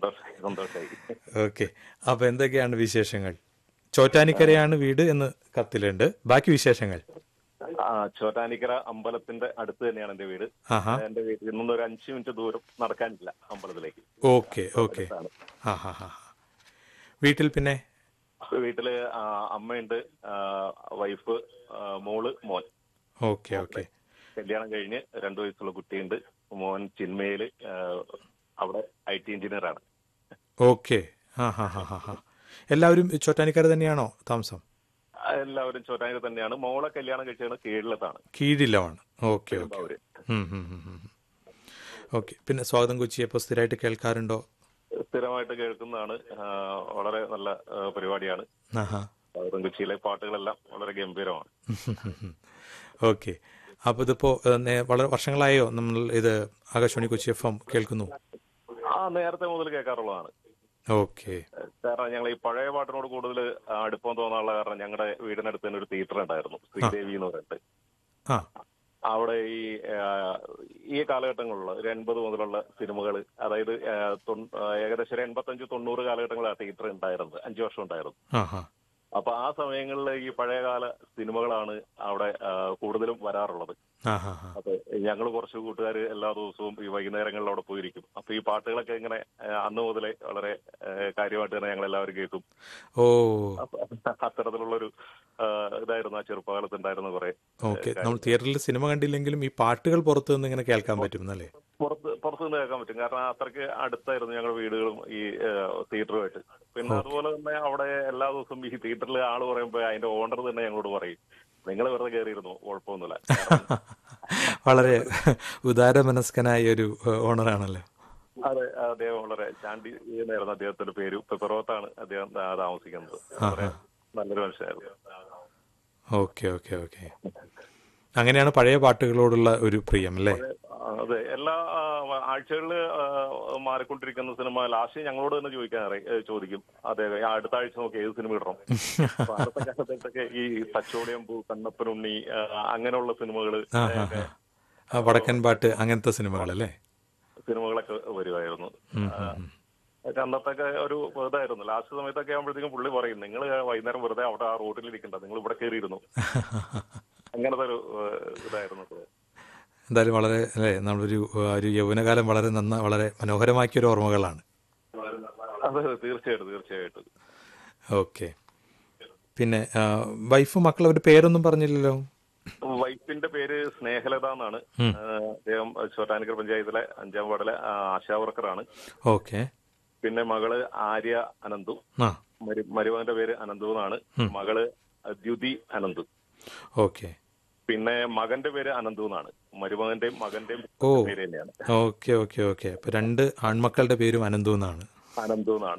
സന്തോഷമായി സന്തോഷമായി ഓക്കെ അപ്പൊ എന്തൊക്കെയാണ് വിശേഷങ്ങൾ ചോറ്റാനിക്കരയാണ് വീട് എന്ന് കത്തിലുണ്ട് ബാക്കി വിശേഷങ്ങൾ ആ ചോറ്റാനിക്കര അമ്പലത്തിന്റെ അടുത്ത് തന്നെയാണ് എന്റെ വീട് ആഹാ എന്റെ വീട്ടിൽ നിന്നൊന്നും ഒരു അഞ്ചു മിനിറ്റ് ദൂരം നടക്കാനില്ല അമ്പലത്തിലേക്ക് ഓക്കെ ഓക്കെ ആ ഹാ ഹാ വീട്ടിൽ പിന്നെ വീട്ടില് ആ, അമ്മയുണ്ട് ആ, വൈഫ് ആ, മോള് മോൻ ഓക്കെ ഓക്കെ കല്യാണം കഴിഞ്ഞ് രണ്ടു വയസ്സുള്ള കുട്ടിയുണ്ട് മോൻ ചിന്മയില് ആ, അവിടെ ഐ ടി എഞ്ചിനീയർ ആണ് ഓക്കെ ആ ഹാ ഹാ ഹാ ഹാ എല്ലാവരും ചോറ്റാനിക്കര തന്നെയാണോ താമസം എല്ലാവരും ചോറ്റാനിക്കര തന്നെയാണ് മോളെ കല്യാണം കഴിച്ചത് കീഴിലത്താണ് കീഴിലമാണ് ഓക്കെ ഓക്കെ അവര് ഓക്കെ പിന്നെ സ്വാഗതം കൊച്ചി അപ്പോൾ സ്ഥിരമായിട്ട് കേൾക്കാറുണ്ടോ സ്ഥിരമായിട്ട് കേൾക്കുന്നതാണ് ആ, വളരെ നല്ല ആ, പരിപാടിയാണ് ആഹാ സൗദം കൊച്ചിയിലെ പാട്ടുകളെല്ലാം വളരെ ഗംഭീരമാണ് ഓക്കെ അപ്പോൾ ഇതിപ്പോൾ വളരെ വർഷങ്ങളായോ നമ്മൾ ഇത് ആകാശവാണി കൊച്ചി എഫ് എം കേൾക്കുന്നു ആ നേരത്തെ മുതൽ കേൾക്കാറുള്ളതാണ് ഓക്കെ കാരണം ഞങ്ങൾ ഈ പഴയ പാട്ടിനോട് കൂടുതൽ അടുപ്പം തോന്നാനുള്ള കാരണം ഞങ്ങളുടെ വീടിനടുത്ത് തന്നെ ഒരു തിയേറ്റർ ഉണ്ടായിരുന്നു ശ്രീദേവി എന്ന് പറഞ്ഞിട്ട് ആ അവിടെ ഈ ആ, ഈ കാലഘട്ടങ്ങളിലുള്ള ഒരു എൺപത് മുതലുള്ള സിനിമകൾ അതായത് ആ, തൊണ്ണൂ- ആ, ഏകദേശം ഒരു എൺപത്തഞ്ച് തൊണ്ണൂറ് കാലഘട്ടങ്ങളിൽ ആ തിയേറ്റർ ഉണ്ടായിരുന്നത് അഞ്ചു വർഷം ഉണ്ടായിരുന്നു ആ ഹാ അപ്പൊ ആ സമയങ്ങളിൽ ഈ പഴയകാല സിനിമകളാണ് അവിടെ ആ, കൂടുതലും വരാറുള്ളത് ആ ഹാ ഹാ അപ്പൊ ഞങ്ങൾ കുറച്ച് കൂട്ടുകാർ എല്ലാ ദിവസവും ഈ വൈകുന്നേരങ്ങളിൽ അവിടെ പോയിരിക്കും അപ്പൊ ഈ പാട്ടുകളൊക്കെ ഇങ്ങനെ ആ, അന്ന് മുതലേ വളരെ ആ, കാര്യമായിട്ട് തന്നെ ഞങ്ങൾ എല്ലാവരും കേൾക്കും ഓ അപ്പൊ അത്തരത്തിലുള്ളൊരു ആ, ഇതായിരുന്നു ആ ചെറുപ്പകാലത്ത് ഉണ്ടായിരുന്ന കുറെ ഓക്കെ നമ്മൾ തിയേറ്ററിൽ സിനിമ കണ്ടില്ലെങ്കിലും ഈ പാട്ടുകൾ പുറത്തു നിന്ന് ഇങ്ങനെ കേൾക്കാൻ പറ്റും അല്ലേ പുറത്ത് പുറത്തുനിന്ന് കേൾക്കാൻ പറ്റും കാരണം അത്രയ്ക്ക് അടുത്തായിരുന്നു ഞങ്ങളുടെ വീടുകളും ഈ ആ, തിയേറ്ററുമായിട്ട് പിന്നെ അതുപോലെ തന്നെ അവിടെ എല്ലാ ദിവസവും ഈ തിയേറ്ററിൽ ആള് പറയുമ്പോ അതിന്റെ ഓണർ തന്നെ ഞങ്ങളോട് പറയും നിങ്ങൾ വെറുതെ കയറിയിരുന്നു കുഴപ്പമൊന്നുമില്ല വളരെ ഉദാരമനസ്കനായ ഒരു ഓണറാണല്ലോ അതെ അദ്ദേഹം വളരെ ചാണ്ടി എന്നായിരുന്നു അദ്ദേഹത്തിന്റെ പേര് ഇപ്പൊ പിറവത്താണ് അദ്ദേഹം ആ, താമസിക്കുന്നത് വളരെ നല്ലൊരു മനുഷ്യനായിരുന്നു ഓക്കെ ഓക്കെ ഓക്കെ അങ്ങനെയാണ് പഴയ പാട്ടുകളോടുള്ള ഒരു പ്രിയം അല്ലേ ആ, അതെ എല്ലാ ആഴ്ചകളിൽ മാറിക്കൊണ്ടിരിക്കുന്ന സിനിമ ലാസ്റ്റ് ഞങ്ങളോട് തന്നെ ചോദിക്കാൻ അറി- ഏ, ചോദിക്കും അതെ ആ, അടുത്ത ആഴ്ച നമുക്ക് ഏത് സിനിമ ഇടണം അപ്പൊ അടുത്ത കാലത്തൊക്കെ ഈ തച്ചോടിയം പൂ കണ്ണപ്പനുണ്ണി ആ, അങ്ങനെയുള്ള സിനിമകള് ആ ഹാ ഹാ ആ വടക്കൻ പാട്ട് അങ്ങനത്തെ സിനിമകളല്ലേ സിനിമകളൊക്കെ വരുമായിരുന്നു ആ, ഒക്കെ അന്നത്തൊക്കെ ഒരു ഇതായിരുന്നു ലാസ്റ്റ് സമയത്തൊക്കെ ആകുമ്പോഴത്തേക്കും പുള്ളി പറയും നിങ്ങൾ വൈകുന്നേരം വെറുതെ അവിടെ ആ റോഡിൽ ഇരിക്കണ്ട നിങ്ങൾ ഇവിടെ കയറിയിരുന്നു അങ്ങനത്തെ ഒരു ഏ, ഇതായിരുന്നു അത്. എന്തായാലും വളരെ അല്ലേ നമ്മളൊരു ആ, ഒരു യൗവനകാലം വളരെ നന്ന വളരെ മനോഹരമാക്കിയ ഒരു ഓർമ്മകളാണ് അതെ തീർച്ചയായിട്ടും തീർച്ചയായിട്ടും ഓക്കെ പിന്നെ ആ, വൈഫും മക്കളും അവരുടെ പേരൊന്നും പറഞ്ഞില്ലല്ലോ വൈഫിന്റെ പേര് സ്നേഹലത എന്നാണ് ആ, അദ്ദേഹം ചോറ്റാനിക്കർ പഞ്ചായത്തിലെ അഞ്ചാം വാർഡിലെ ആ, ആശാ വർക്കറാണ് ഓക്കെ പിന്നെ മകള് ആര്യ അനന്തു ആ മരു- മരുമകന്റെ പേര് അനന്തു എന്നാണ് മകള് ദ്യുതി അനന്തു ഓക്കെ പിന്നെ മകന്റെ പേര് അനന്തു എന്നാണ് മരുമകന്റെയും മകന്റെയും ഓ. പേര് തന്നെയാണ് ഓക്കെ ഓക്കെ ഓക്കെ അപ്പൊ രണ്ട് ആൺമക്കളുടെ പേരും അനന്തു എന്നാണ് അനന്തു എന്നാണ്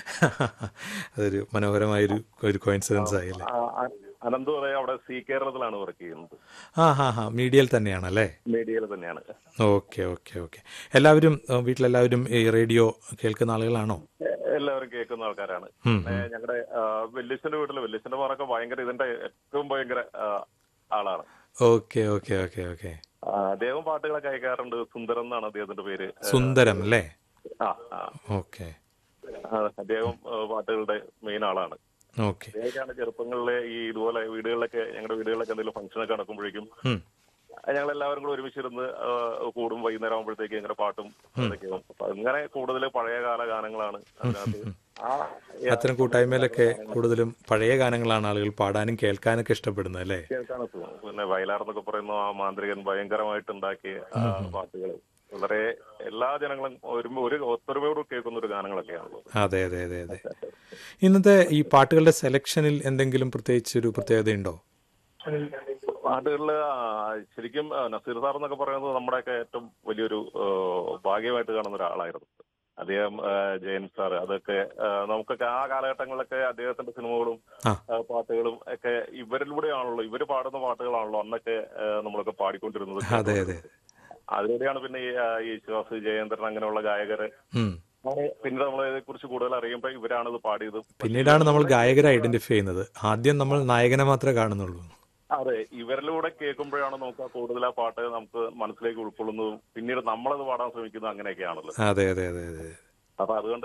അതൊരു മനോഹരമായൊരു ഒരു കോയിൻസിഡൻസ് ആയി അല്ലേ ആ, ആ, അനന്തു അതെ അവിടെ സി കേരളത്തിലാണ് വർക്ക് ചെയ്യുന്നത് ആ ഹാ ഹാ മീഡിയയിൽ തന്നെയാണല്ലേ മീഡിയയിൽ തന്നെയാണ് ഓക്കെ ഓക്കെ ഓക്കെ എല്ലാവരും ആ, വീട്ടിലെല്ലാവരും ഈ റേഡിയോ കേൾക്കുന്ന ആളുകളാണോ എ- എല്ലാവരും കേൾക്കുന്ന ആൾക്കാരാണ് ഉം, പിന്നെ ഞങ്ങളുടെ വല്യച്ഛന്റെ വീട്ടില് വല്യച്ഛന്റെ മാറൊക്കെ ഭയങ്കര ഇതിന്റെ ഏറ്റവും ഭയങ്കര ആ, ആളാണ് ഓക്കെ ഓക്കെ ഓക്കെ ഓക്കെ ആ, അദ്ദേഹം പാട്ടുകളൊക്കെ അയക്കാറുണ്ട് സുന്ദരം എന്നാണ് അദ്ദേഹത്തിന്റെ പേര് സുന്ദരം അല്ലേ ആ ആ ഓക്കെ ആ, അദ്ദേഹം ആ, പാട്ടുകളുടെ മെയിൻ ആളാണ് ഓക്കെ അദ്ദേഹമാണ് ചെറുപ്പങ്ങളിലെ ഈ ഇതുപോലെ വീടുകളിലൊക്കെ ഞങ്ങളുടെ വീടുകളിലൊക്കെ എന്തെങ്കിലും ഫംഗ്ഷനൊക്കെ നടക്കുമ്പോഴേക്കും ഉം. ഞങ്ങൾ എല്ലാവരും കൂടെ ഒരുമിച്ചിരുന്ന് ആ, കൂടും വൈകുന്നേരം ആകുമ്പോഴത്തേക്ക് ഇങ്ങനെ പാട്ടും അതൊക്കെയാവും അപ്പൊ അങ്ങനെ കൂടുതൽ പഴയകാല ഗാനങ്ങളാണ് അതിനകത്ത് ആ അത്തരം കൂട്ടായ്മയിലൊക്കെ കൂടുതലും പഴയ ഗാനങ്ങളാണ് ആളുകൾ പാടാനും കേൾക്കാനൊക്കെ ഇഷ്ടപ്പെടുന്നത് അല്ലേ കേൾക്കാനൊക്കെ തോന്നും. പിന്നെ വയലാർ എന്നൊക്കെ പറയുന്ന ആ മാന്ത്രികൻ ഭയങ്കരമായിട്ട് ഉണ്ടാക്കിയ ആ, പാട്ടുകൾ വളരെ എല്ലാ ജനങ്ങളും ഒരു ഒരു ഒത്തൊരുമയോട് കേൾക്കുന്ന ഒരു ഗാനങ്ങളൊക്കെയാണല്ലോ അതെ അതെ അതെ അതെ ഇന്നത്തെ ഈ പാട്ടുകളുടെ സെലക്ഷനിൽ എന്തെങ്കിലും പ്രത്യേകിച്ച് ഒരു പ്രത്യേകതയുണ്ടോ പാട്ടുകളില് ആ, ശരിക്കും ആ, നസീർ സാർ എന്നൊക്കെ പറയുന്നത് നമ്മുടെയൊക്കെ ഏറ്റവും വലിയൊരു ആ, ഭാഗ്യമായിട്ട് കാണുന്ന ഒരാളായിരുന്നു അദ്ദേഹം ആ, ജയൻ സാർ അതൊക്കെ ആ, നമുക്കൊക്കെ ആ കാലഘട്ടങ്ങളിലൊക്കെ അദ്ദേഹത്തിന്റെ സിനിമകളും ആ. ആ, പാട്ടുകളും ഒക്കെ ഇവരിലൂടെയാണല്ലോ ഇവര് പാടുന്ന പാട്ടുകളാണല്ലോ അന്നൊക്കെ ആ, നമ്മളൊക്കെ പാടിക്കൊണ്ടിരുന്നത് അതെ അതെ അതിലൂടെയാണ് പിന്നെ ഈ, ആ, യേശുദാസ് ജയേന്ദ്രൻ അങ്ങനെയുള്ള ഗായകര് ഉം. പിന്നീട് നമ്മളെ കുറിച്ച് കൂടുതൽ അറിയുമ്പോൾ ഇവരാണ് ഇത് പാടിയത് പിന്നീടാണ് നമ്മൾ ഗായകരെ ഐഡന്റിഫൈ ചെയ്യുന്നത് ആദ്യം നമ്മൾ നായകനെ മാത്രമേ കാണുന്നുള്ളൂ അതെ ഇവരിലൂടെ കേൾക്കുമ്പോഴാണ് നമുക്ക് ആ കൂടുതൽ ആ പാട്ട് നമുക്ക് മനസ്സിലേക്ക് ഉൾക്കൊള്ളുന്നതും പിന്നീട് നമ്മളത് പാടാൻ ശ്രമിക്കുന്നതും അങ്ങനെയൊക്കെയാണല്ലോ അതെ അതെ അതെ അതെ അപ്പൊ അതുകൊണ്ട്